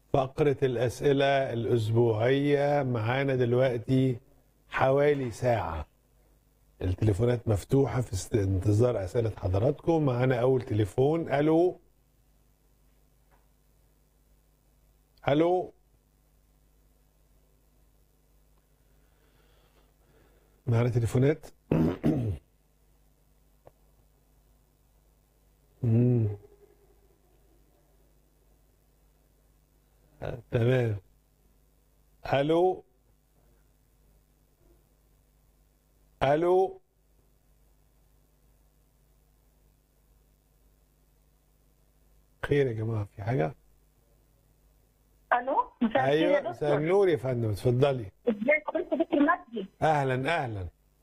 فقرة الأسئلة الأسبوعية معانا دلوقتي حوالي ساعة التليفونات مفتوحة في است- انتظار أسئلة حضراتكم معانا أول تليفون ألو ألو معانا تليفونات مم. آه، تمام الو الو خير يا جماعه في حاجه الو مساء الخير يا ايوه مساء دكتور النور يا فندم اتفضلي ازيك حضرتك دكتور مجدي اهلا اهلا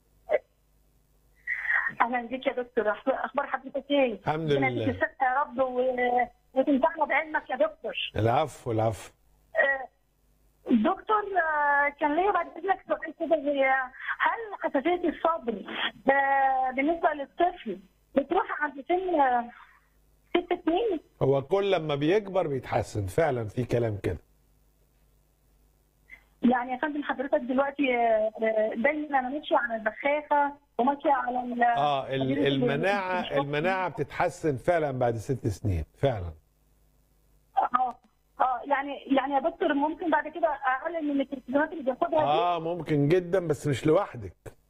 اهلا بيك يا دكتور أخبار- اخبار حضرتك ايه؟ الحمد ربنا لله. يديك الصحه يا رب و- وتنفعنا بعلمك يا دكتور العفو العفو آه، دكتور آه، كان ليا بعد اذنك سؤال كده هي هل حساسيه الصدر آه، بالنسبه للطفل بتروح عند سن آه، ست سنين؟ هو كل لما بيكبر بيتحسن فعلا في كلام كده يعني يا فندم حضرتك دلوقتي آه، آه، دايما انا ماشيه على البخاخه وماشيه على ال- اه ال- المناعه المناعه بتتحسن فعلا بعد ست سنين فعلا اه اه يعني يعني يا دكتور ممكن بعد كده اقلل من التلفزيونات اللي بياخدها دي اه ممكن جدا بس مش لوحدك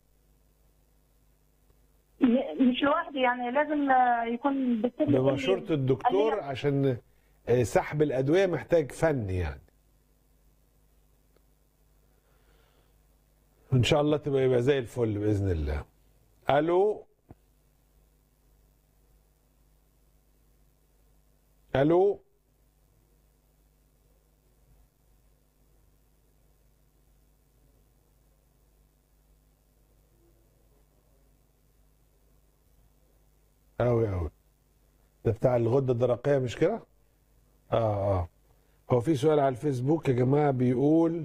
م- مش لوحدي يعني لازم آه، يكون دكتور يقول لي بمشورة الدكتور قليل. عشان آه، سحب الأدوية محتاج فن يعني إن شاء الله تبقى يبقى زي الفل بإذن الله ألو ألو أوي أوي ده بتاع الغدة الدرقية مش كده؟ اه اه هو في سؤال على الفيسبوك يا جماعة بيقول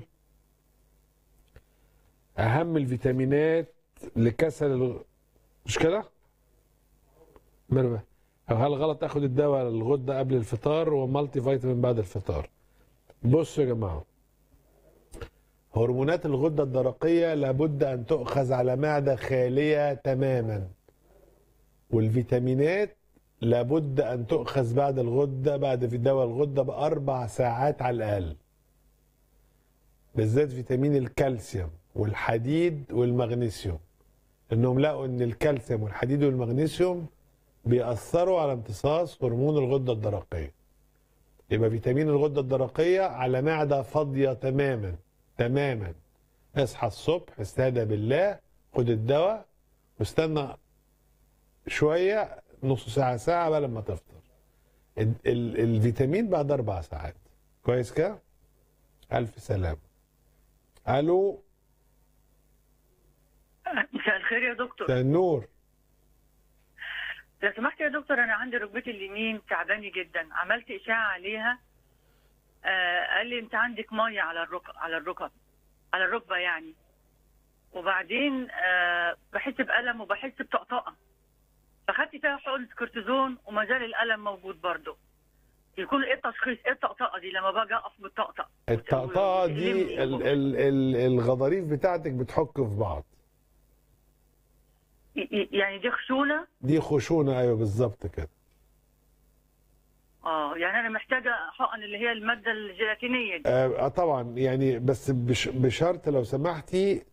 أهم الفيتامينات لكسل الغ... مش كده؟ مربى أو هل غلط آخد الدواء للغدة قبل الفطار ومالتي فيتامين بعد الفطار؟ بصوا يا جماعة هرمونات الغدة الدرقية لابد أن تؤخذ على معدة خالية تماما والفيتامينات لابد ان تؤخذ بعد الغده بعد في دواء الغده باربع ساعات على الاقل بالذات فيتامين الكالسيوم والحديد والمغنيسيوم انهم لقوا ان الكالسيوم والحديد والمغنيسيوم بيأثروا على امتصاص هرمون الغده الدرقيه يبقى فيتامين الغده الدرقيه على معده فاضيه تماما تماما اصحى الصبح استهدى بالله خد الدواء واستنى شويه نص ساعه ساعه بقى لما تفطر ال ال الفيتامين بعد اربع ساعات كويس كده الف سلامه الو مساء الخير يا دكتور مساء النور لو سمحت يا دكتور انا عندي ركبتي اليمين تعباني جدا عملت اشاعه عليها آه قال لي انت عندك ميه على الركب على الركب على الركبه يعني وبعدين آه بحس بالم وبحس بطقطقه فخدت فيها حقنه كورتيزون وما زال الالم موجود برضه يكون ايه التشخيص ايه الطقطقه دي لما باجي اقف بالطقطقه الطقطقه دي ال ال ال الغضاريف بتاعتك بتحك في بعض يعني دي خشونه دي خشونه ايوه بالظبط كده اه يعني انا محتاجه حقن اللي هي الماده الجيلاتينيه دي آه آه، طبعا يعني بس بش بشرط لو سمحتي